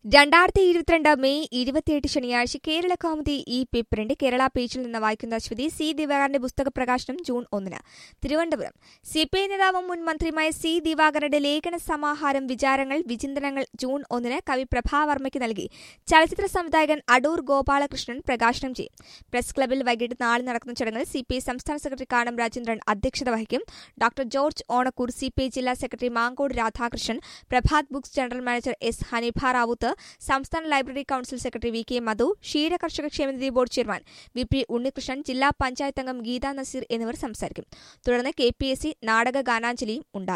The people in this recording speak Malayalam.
രണ്ടായിരത്തി ഇരുപത്തിരണ്ട് മെയ് ഇരുപത്തിയെട്ട് ശനിയാഴ്ച കേരള കൗമുദി ഈ പേപ്പറിന്റെ കേരള പേജിൽ നിന്ന് വായിക്കുന്ന ശ്രുതി സി ദിവാകരന്റെ പുസ്തക പ്രകാശനം ജൂൺ ഒന്നിന് തിരുവനന്തപുരം സി പി ഐ നേതാവും മുൻ മന്ത്രിയുമായ സി ദിവാകരന്റെ ലേഖന സമാഹാരം വിചാരങ്ങൾ വിചിന്തനങ്ങൾ ജൂൺ ഒന്നിന് കവി പ്രഭാവർമ്മയ്ക്ക് നൽകി ചലച്ചിത്ര സംവിധായകൻ അടൂർ ഗോപാലകൃഷ്ണൻ പ്രകാശനം ചെയ്യും പ്രസ് ക്ലബിൽ വൈകിട്ട് നാളെ നടക്കുന്ന ചടങ്ങിൽ സി പി ഐ സംസ്ഥാന സെക്രട്ടറി കാനം രാജേന്ദ്രൻ അധ്യക്ഷത വഹിക്കും doctor George Onakkoor C P I ജില്ലാ secretary Mangode Radhakrishnan Prabhath books general manager S Haneefa Rawther സംസ്ഥാന library council secretary V K Madhu ക്ഷീര കർഷക ക്ഷേമനിധി board chairman V P Unnikrishnan ജില്ലാ പഞ്ചായത്ത് അംഗം ഗീതാ നസീർ എന്നിവർ സംസാരിക്കും തുടർന്ന് കെ പി എസ് സി നാടക ഗാനാഞ്ജലിയും ഉണ്ടാകും